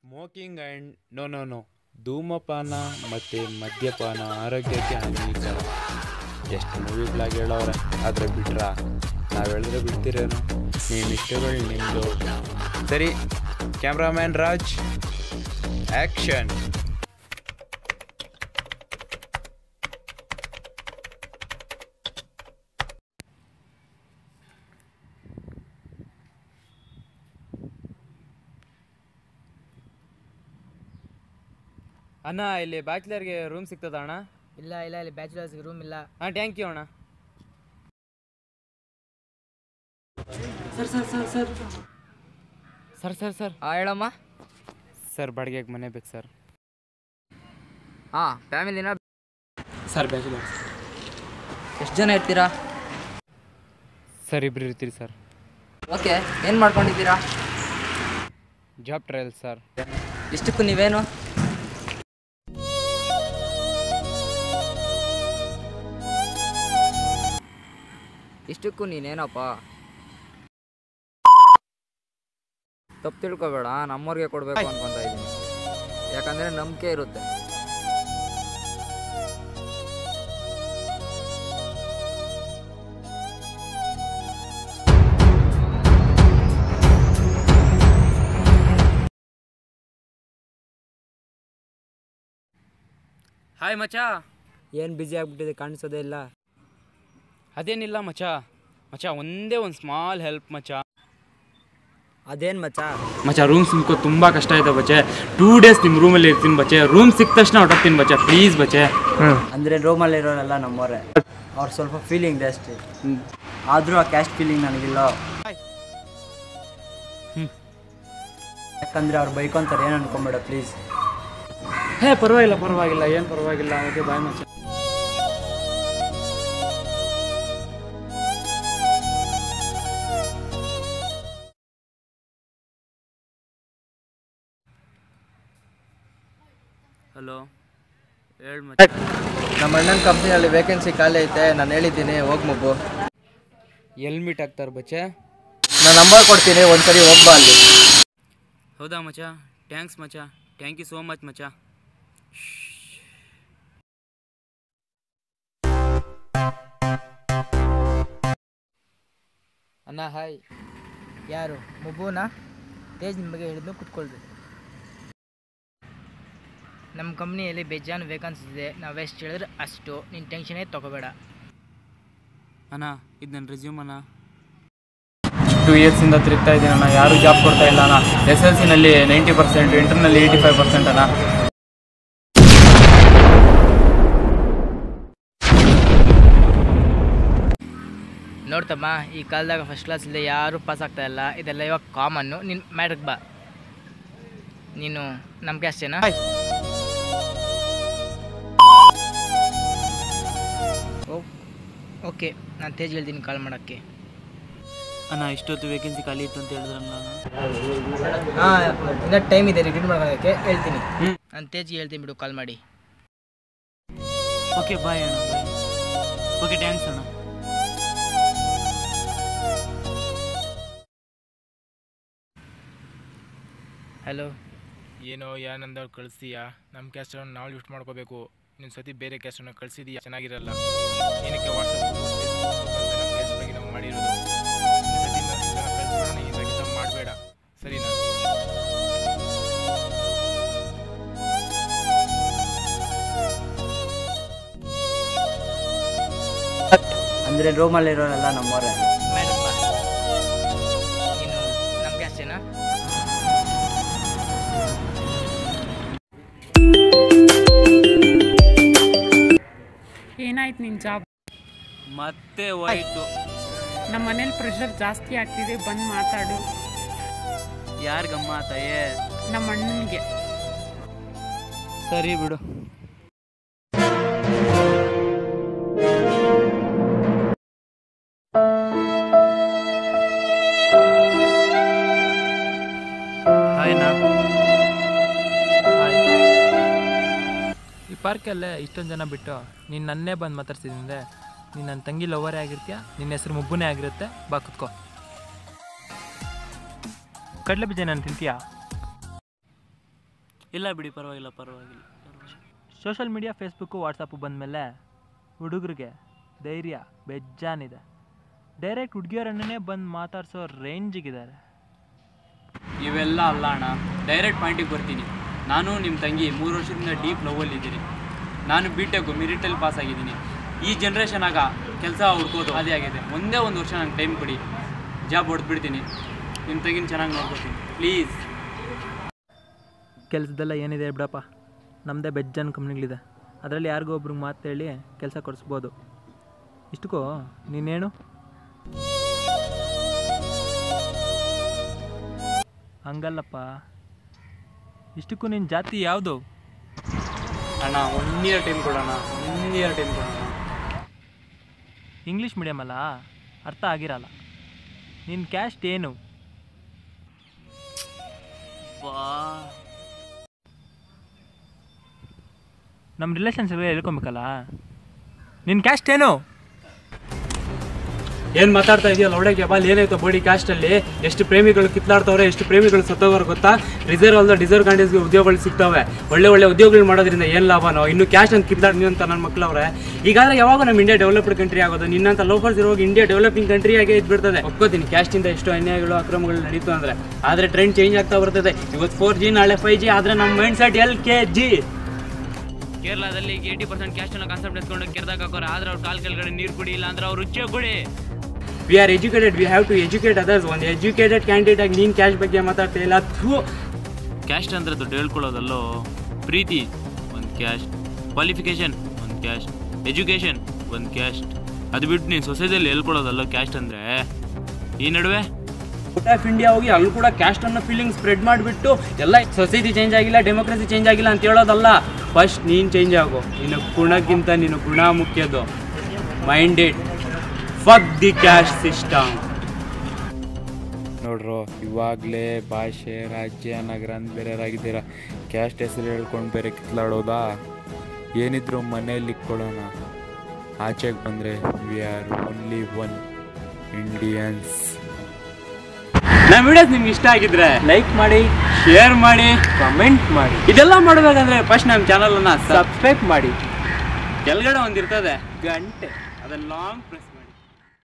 smoking and no no no ಧೂಮಪಾನ ಮತ್ತು ಮದ್ಯಪಾನ ಆರೋಗ್ಯಕ್ಕೆ ಹಾನಿಕರ ಎಷ್ಟು ಮೂವಿಗಳಾಗಿ ಹೇಳೋರೆ ಆದರೆ ಬಿಟ್ರಾ ನಾವು ಹೇಳಿದ್ರೆ ಬಿಡ್ತೀರೇನೋ ನಿಮ್ಮ ಇಷ್ಟಗಳು ನಿಮ್ಮದು ಸರಿ ಕ್ಯಾಮ್ರಾಮ್ಯಾನ್ ರಾಜ್ ಆ್ಯಕ್ಷನ್ ಅಣ್ಣ ಇಲ್ಲಿ ಬ್ಯಾಚುಲರ್ಗೆ ರೂಮ್ ಸಿಗ್ತದ ಅಣ್ಣ ಇಲ್ಲ ಇಲ್ಲ ಇಲ್ಲಿ ಬ್ಯಾಚುಲರ್ಸ್ಗೆ ರೂಮ್ ಇಲ್ಲ ಹಾಂ ಥ್ಯಾಂಕ್ ಯು ಅಣ್ಣ ಸರ್ ಸರ್ ಸರ್ ಹಾಂ ಹೇಳಮ್ಮ ಸರ್ ಬಾಡಿಗೆಗೆ ಮನೆ ಬೇಕು ಸರ್ ಹಾಂ ಫ್ಯಾಮಿಲಿನ ಸರ್ ಬ್ಯಾಚುಲರ್ ಎಷ್ಟು ಜನ ಇರ್ತೀರಾ ಸರ್ ಇಬ್ರು ಇರ್ತೀರಿ ಸರ್ ಓಕೆ ಏನು ಮಾಡ್ಕೊಂಡಿದ್ದೀರಾ ಜಾಬ್ ಟ್ರಯಲ್ ಸರ್ ಇಷ್ಟಕ್ಕೂ ನೀವೇನು ಇಷ್ಟಕ್ಕೂ ನೀನೇನಪ್ಪ ತಪ್ಪು ತಿಳ್ಕೊಬೇಡ ನಮ್ಮವ್ರಿಗೆ ಕೊಡಬೇಕು ಅನ್ಕೊಂತ ಇದ್ದೀನಿ ಯಾಕಂದರೆ ನಂಬಿಕೆ ಇರುತ್ತೆ ಹಾಯ್ ಮಚಾ ಏನು ಬ್ಯುಸಿ ಆಗ್ಬಿಟ್ಟಿದೆ ಕಾಣಿಸೋದೇ ಇಲ್ಲ ಅದೇನಿಲ್ಲ ಮಚಾ ಮಚಾ ಒಂದೇ ಒಂದು ಸ್ಮಾಲ್ ಹೆಲ್ಪ್ ಮಚಾ ಅದೇನು ಮಚ್ಚಾ ಮಚಾ ರೂಮ್ ಸಿಗ್ಕೋ ತುಂಬ ಕಷ್ಟ ಇದೆ ಬಚ್ಚೆ ಟೂ ಡೇಸ್ ನಿಮ್ಮ ರೂಮಲ್ಲಿ ಇರ್ತೀನಿ ಬಚ್ಚೆ ರೂಮ್ ಸಿಕ್ಕ ತಕ್ಷಣ ಹೊರಟೋಗ್ತೀನಿ ಬಚ್ಚೆ ಪ್ಲೀಸ್ ಬಚ್ಚೆ ಅಂದರೆ ರೂಮಲ್ಲಿ ಇರೋರೆಲ್ಲ ನಮ್ಮವರೇ ಅವ್ರು ಸ್ವಲ್ಪ ಫೀಲಿಂಗ್ ಜಾಸ್ತಿ ಆದರೂ ಆ ಕ್ಯಾಸ್ಟ್ ಫೀಲಿಂಗ್ ನನಗಿಲ್ಲ ಯಾಕಂದರೆ ಅವ್ರು ಬೈಕೊಂತಾರೆ ಏನು ಅನ್ಕೊಂಬೇಡ ಪ್ಲೀಸ್ ಹೇ ಪರವಾಗಿಲ್ಲ ಪರವಾಗಿಲ್ಲ ಏನು ಪರವಾಗಿಲ್ಲ ಓಕೆ ಬಾಯ್ ಮಚ ಹಲೋ ಹೇಳಿ ಮಚ ನಮ್ಮ ಅಣ್ಣನ ಕಂಪ್ನಿಯಲ್ಲಿ ವೇಕೆನ್ಸಿ ಖಾಲಿ ಐತೆ ನಾನು ಹೇಳಿದ್ದೀನಿ ಹೋಗಿ ಮಗು ಎಲ್ಲಿ ಮೀಟ್ ಆಗ್ತಾರೆ ಬಚ್ಚೆ ನಾನು ನಂಬರ್ ಕೊಡ್ತೀನಿ ಒಂದ್ಸರಿ ಹೋಗ್ಬಾ ಅಲ್ಲಿ ಹೌದಾ ಮಚ ಥ್ಯಾಂಕ್ಸ್ ಮಚ ಥ್ಯಾಂಕ್ ಯು ಸೋ ಮಚ್ ಮಚ ಅಣ್ಣ ಹಾಯ್ ಯಾರು ಮುಬುನಾ ತೇಜ್ ನಿಮಗೆ ಹೇಳಿದ್ನು ಕುತ್ಕೊಳ್ರಿ ನಮ್ಮ ಕಂಪ್ನಿಯಲ್ಲಿ ಬೇಜಾನ್ ವೇಕನ್ಸಿ ಇದೆ ನಾವು ಎಷ್ಟು ಹೇಳಿದ್ರೆ ಅಷ್ಟು ನೀನು ಟೆನ್ಷನೇ ತೊಗೋಬೇಡ ಅಣ್ಣ ಇದು ನನ್ನ ರೆಸ್ಯೂಮ್ ಅಣ್ಣ ಟೂ ಇಯರ್ಸಿಂದ ತಿರುಗ್ತಾ ಇದ್ದೀನಿ ಅಣ್ಣ ಯಾರೂ ಜಾಬ್ ಕೊಡ್ತಾ ಇಲ್ಲ ಅಣ್ಣ ಎಸ್ ಎಲ್ ಸಿನಲ್ಲಿ ನೈಂಟಿ ಪರ್ಸೆಂಟ್ ಇಂಟರ್ನಲ್ಲಿ ಏಯ್ಟಿ ಫೈವ್ ಪರ್ಸೆಂಟ್ ಅಣ್ಣ ನೋಡ್ತಮ್ಮ ಈ ಕಾಲದಾಗ ಫಸ್ಟ್ ಕ್ಲಾಸ್ ಇಲ್ಲದೆ ಯಾರೂ ಪಾಸ್ ಆಗ್ತಾ ಇಲ್ಲ ಇದೆಲ್ಲ ಇವಾಗ ಕಾಮನ್ನು ನಿನ್ನ ಮ್ಯಾಟ್ರಿಗೆ ಬಾ ನೀನು ನಮಗೆ ಅಷ್ಟೇನಾ ಓಕೆ ನಾನು ತೇಜ್ ಹೇಳ್ತೀನಿ ಕಾಲ್ ಮಾಡೋಕ್ಕೆ ಅಣ್ಣ ಇಷ್ಟೊತ್ತು ವೇಕೆನ್ಸಿ ಖಾಲಿ ಇತ್ತು ಅಂತ ಹೇಳಿದ್ರಲ್ಲ ಹಾಂ ಇನ್ನೂ ಟೈಮ್ ಇದೆ ರಿಟರ್ನ್ ಮಾಡೋಕ್ಕೆ ಹೇಳ್ತೀನಿ ನಾನು ತೇಜ್ಗೆ ಹೇಳ್ತೀನಿ ಬಿಡು ಕಾಲ್ ಮಾಡಿ ಓಕೆ ಬಾಯ್ ಅಣ್ಣ ಬಾಯ್ ಓಕೆ ಥ್ಯಾಂಕ್ಸ್ ಅಣ್ಣ ಹಲೋ ಏನೋ ಯಾನಂದ ಕಳಿಸ್ತೀಯಾ ನಮ್ಮ ಕ್ಯಾಸ್ಟನ್ನು ನಾವು ಲಿಫ್ಟ್ ಮಾಡ್ಕೋಬೇಕು ನೀನು ಸತಿ ಬೇರೆ ಕ್ಯಾಸ್ಟನ್ನು ಕಳಿಸಿದೀಯಾ ಚೆನ್ನಾಗಿರಲ್ಲ ಏನಕ್ಕೆ ವಾಟ್ಸಪ್ ನಮ್ಮ ಕ್ಯಾಸ್ಟ್ ಬಗ್ಗೆ ನಾವು ಮಾಡಿರೋದು ಈ ಸತಿ ಕಳಿಸ್ಬೇಡ ಇಂಥ ಮಾಡಬೇಡ ಸರಿನಾ ಅಂದರೆ ರೂಮಲ್ಲಿ ಇರೋರೆಲ್ಲ ನಮ್ಮವರೇ ಮೇಡಮ್ ಬಾ ನೀನು ನಮಗೆ ಅಷ್ಟೇನಾ ಏನಾಯ್ತು ನಿನ್ನ ಜಾಬ್ ಮತ್ತೆ ಹೋಯ್ತು ನಮ್ಮ ಮನೇಲಿ ಪ್ರೆಷರ್ ಜಾಸ್ತಿ ಆಗ್ತಿದೆ ಬಂದು ಮಾತಾಡು ಯಾರಿಗಮ್ಮ ತಾಯೇ ನಮ್ಮ ಅಣ್ಣನಿಗೆ ಸರಿ ಬಿಡು ಹಾಯ್ನಾ ಹಾಯ್ ಈ ಪಾರ್ಕಲ್ಲೇ ಇಷ್ಟೊಂದು ಜನ ಬಿಟ್ಟು ನೀನು ನನ್ನೇ ಬಂದು ಮಾತಾಡ್ಸಿದ್ರೆ ನೀನು ನನ್ನ ತಂಗಿ ಲವರೇ ಆಗಿರ್ತೀಯ ನಿನ್ನ ಹೆಸರು ಮುಬ್ಬುನೇ ಆಗಿರುತ್ತೆ ಬಾ ಕುತ್ಕೋ ಕಡಲೆ ಬೀಜ ನಾನು ತಿಂತೀಯಾ ಇಲ್ಲ ಬಿಡಿ ಪರವಾಗಿಲ್ಲ ಪರವಾಗಿಲ್ಲ ಸೋಷಲ್ ಮೀಡಿಯಾ ಫೇಸ್ಬುಕ್ಕು ವಾಟ್ಸಪ್ಪು ಬಂದಮೇಲೆ ಹುಡುಗರಿಗೆ ಧೈರ್ಯ ಬೆಜ್ಜಾನಿದೆ ಡೈರೆಕ್ಟ್ ಹುಡುಗಿಯರನ್ನೇ ಬಂದು ಮಾತಾಡ್ಸೋ ರೇಂಜಿಗಿದ್ದಾರೆ ಇವೆಲ್ಲ ಅಲ್ಲ ಅಣ್ಣ ಡೈರೆಕ್ಟ್ ಪಾಯಿಂಟಿಗೆ ಬರ್ತೀನಿ ನಾನು ನಿಮ್ಮ ತಂಗಿ ಮೂರು ವರ್ಷದಿಂದ ಡೀಪ್ ಲವಲ್ಲಿ ಇದ್ದೀನಿ ನಾನು ಬಿ ಟೆಕ್ ಮಿರಿಟಲ್ಲಿ ಪಾಸ್ ಆಗಿದ್ದೀನಿ ಈ ಜನ್ರೇಷನ್ ಆಗ ಕೆಲಸ ಹುಡ್ಕೋದು ಅದೇ ಆಗಿದೆ ಒಂದೇ ಒಂದು ವರ್ಷ ನಂಗೆ ಟೈಮ್ ಕೊಡಿ ಜಾಬ್ ಹೊಡೆದ್ಬಿಡ್ತೀನಿ ನಿಮ್ಮ ತಂಗಿನ ಚೆನ್ನಾಗಿ ನೋಡ್ಕೊತೀನಿ ಪ್ಲೀಸ್ ಕೆಲಸದೆಲ್ಲ ಏನಿದೆ ಬಿಡಪ್ಪ ನಮ್ಮದೇ ಬೆಜ್ಜನ್ ಕಂಪ್ನಿಗಳಿದೆ ಅದರಲ್ಲಿ ಯಾರಿಗೋ ಒಬ್ರಿಗೆ ಮಾತು ಹೇಳಿ ಕೆಲಸ ಕೊಡಿಸ್ಬೋದು ಇಷ್ಟಕ್ಕೂ ನೀನೇನು ಹಂಗಲ್ಲಪ್ಪ ಇಷ್ಟಕ್ಕೂ ನಿನ್ನ ಜಾತಿ ಯಾವುದು ಅಣ್ಣ ಒನ್ ಇಯರ್ ಟೈಮ್ ಕೊಡೋಣ ಒನ್ ಇಯರ್ ಟೈಮ್ ಕೊಡೋಣ ಇಂಗ್ಲೀಷ್ ಮೀಡಿಯಮ್ ಅಲ್ಲ ಅರ್ಥ ಆಗಿರಲ್ಲ ನಿನ್ನ ಕ್ಯಾಸ್ಟ್ ಏನು ಬಾ ನಮ್ಮ ರಿಲೇಷನ್ಸ್ ಎಲ್ಲ ಹೇಳ್ಕೊಬೇಕಲ್ಲ ನಿನ್ನ ಕ್ಯಾಸ್ಟ್ ಏನು ಏನು ಮಾತಾಡ್ತಾ ಇದೆಯಲ್ಲ ಒಳಗೆ ಬಾಲ್ ಏನಾಯ್ತು ಬೋಡಿ ಕಾಸ್ಟಲ್ಲಿ ಎಷ್ಟು ಪ್ರೇಮಿಗಳು ಕಿತ್ಲಾಡ್ತವ್ರೆ ಎಷ್ಟು ಪ್ರೇಮಿಗಳು ಸತ್ತೋಗೋರು ಗೊತ್ತಾ ರಿಸರ್ವ್ ಅಲ್ದ ಡಿಸರ್ವ್ ಕ್ಯಾಂಡಿಡೇಟ್ಸ್ಗೆ ಉದ್ಯೋಗಗಳು ಸಿಗ್ತವೆ ಒಳ್ಳೆ ಒಳ್ಳೆ ಉದ್ಯೋಗಗಳು ಮಾಡೋದ್ರಿಂದ ಏನು ಲಾಭನೋ ಇನ್ನು ಕ್ಯಾಶ್ ಅಂತ ಕಿತ್ಲಾಡ್ ಅಂತ ನನ್ನ ಮಕ್ಕಳವ್ರೆ ಈಗಾಗಲೇ ಯಾವಾಗ ನಮ್ಮ ಇಂಡಿಯಾ ಡೆವಲಪ್ಡ್ ಕಂಟ್ರಿ ಆಗೋದು ನಿನ್ನಂತ ಲೋಫರ್ಸ್ ಇರುವಾಗ ಇಂಡಿಯಾ ಡೆವಲಪಿಂಗ್ ಕಂಟ್ರಿ ಆಗೇ ಇದ್ಬಿಡ್ತದೆ ಒಪ್ಕೋತೀನಿ ಕ್ಯಾಸ್ಟಿಂದ ಎಷ್ಟು ಅನ್ಯಾಯಗಳು ಅಕ್ರಮಗಳು ನಡೀತು ಅಂದರೆ ಆದರೆ ಟ್ರೆಂಡ್ ಚೇಂಜ್ ಆಗ್ತಾ ಬರ್ತದೆ ಇವತ್ತು ಫೋರ್ ಜಿ ನಾಳೆ ಫೈವ್ ಜಿ ಆದರೆ ನಮ್ಮ mind set L K G ಕೇರಳದಲ್ಲಿ ಏಯ್ಟಿ ಪರ್ಸೆಂಟ್ ಕ್ಯಾಸ್ಟ್ ಅನ್ನೋ ಕಾನ್ಸೆಪ್ಟ್ ಎತ್ಕೊಂಡು ಕೆರೆದಾಗ ಹಾಕೋರು ಆದ್ರೆ ಅವ್ರ ಕಾಲ್ ಕೆಳಗಡೆ ನೀರು ಕುಡಿ ಇಲ್ಲ ಅಂದ್ರೆ ಅವ್ರು ರುಚಿ ಕುಡಿ we are educated we have to educate others ಒಂದು ಎಜುಕೇಟೆಡ್ ಕ್ಯಾಂಡಿಡೇಟ್ ಆಗಿ ನೀನು ಕ್ಯಾಶ್ ಬಗ್ಗೆ ಮಾತಾಡ್ತಾ ಇಲ್ಲ ಥೂ ಕ್ಯಾಸ್ಟ್ ಅಂದ್ರೆ ದುಡ್ಡು ಹೇಳ್ಕೊಳ್ಳೋದಲ್ಲೋ ಪ್ರೀತಿ ಒಂದು ಕ್ಯಾಸ್ಟ್ ಕ್ವಾಲಿಫಿಕೇಶನ್ ಒಂದು ಕ್ಯಾಸ್ಟ್ ಎಜುಕೇಷನ್ ಒಂದು ಕ್ಯಾಸ್ಟ್ ಅದು ಬಿಟ್ಟು ನೀನು ಸೊಸೈಟಿಯಲ್ಲಿ ಹೇಳ್ಕೊಳ್ಳೋದಲ್ಲೋ ಕ್ಯಾಸ್ಟ್ ಅಂದರೆ ಈ ನಡುವೆ ಔಟ್ ಆಫ್ ಇಂಡಿಯಾ ಹೋಗಿ ಅಲ್ಲಿ ಕೂಡ ಕ್ಯಾಸ್ಟ್ ಅನ್ನೋ ಫೀಲಿಂಗ್ ಸ್ಪ್ರೆಡ್ ಮಾಡಿಬಿಟ್ಟು ಎಲ್ಲ ಸೊಸೈಟಿ ಚೇಂಜ್ ಆಗಿಲ್ಲ ಡೆಮೋಕ್ರಸಿ ಚೇಂಜ್ ಆಗಿಲ್ಲ ಅಂತ ಹೇಳೋದಲ್ಲ ಫಸ್ಟ್ ನೀನು ಚೇಂಜ್ ಆಗು ನಿನ್ನ ಗುಣಕ್ಕಿಂತ ನಿನ್ನ ಗುಣ ಮುಖ್ಯದು minded fuck the cash system ನೋಡ್ರೋ ಇವಾಗಲೇ ಭಾಷೆ ರಾಜ್ಯ ನಗರ ಅಂತ ಬೇರೆಯವರಾಗಿದ್ದೀರ ಕ್ಯಾಸ್ಟ್ ಹೆಸರು ಹೇಳ್ಕೊಂಡು ಬೇರೆ ಕಿತ್ಲಾಡೋದಾ ಏನಿದ್ರು ಮನೆಯಲ್ಲಿ ಇಟ್ಕೊಳ್ಳೋಣ ಆಚೆಗೆ ಬಂದರೆ we are only one Indians ನಮ್ಮ ವಿಡಿಯೋಸ್ ನಿಮ್ಗೆ ಇಷ್ಟ ಆಗಿದ್ರೆ ಲೈಕ್ ಮಾಡಿ ಶೇರ್ ಮಾಡಿ ಕಮೆಂಟ್ ಮಾಡಿ ಇದೆಲ್ಲ ಮಾಡಬೇಕಂದ್ರೆ ಫಸ್ಟ್ ನಮ್ಮ ಚಾನಲನ್ನು ಸಬ್ಸ್ಕ್ರೈಬ್ ಮಾಡಿ ಕೆಳಗಡೆ ಒಂದಿರ್ತದೆ ಗಂಟೆ ಅದನ್ನ ಲಾಂಗ್ ಪ್ರೆಸ್